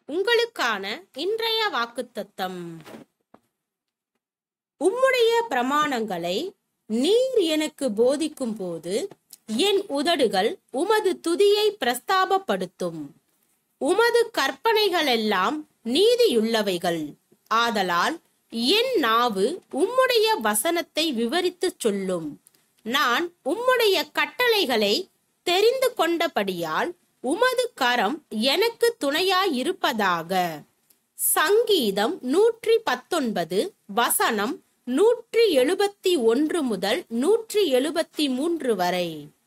உங்களுக்கான இன்றைய வாக்குத்தத்தம் உம்முடைய பிரமாணங்களை நீர் எனக்கு போதிக்கும் போது என் உதடுகள் உமது துதியை பிரஸ்தாபப்படுத்தும் உமது கற்பனைகளெல்லாம் நீதியுள்ளவைகள் ஆதலால் என் நாவு உம்முடைய வசனத்தை விவரித்துச் சொல்லும் நான் உம்முடைய கட்டளைகளை தெரிந்து கொண்டபடியால் உமது கரம் எனக்கு துணையாயிருப்பதாக சங்கீதம் நூற்றி பத்தொன்பது வசனம் நூற்றி எழுபத்தி ஒன்று முதல் நூற்றி எழுபத்தி மூன்று வரை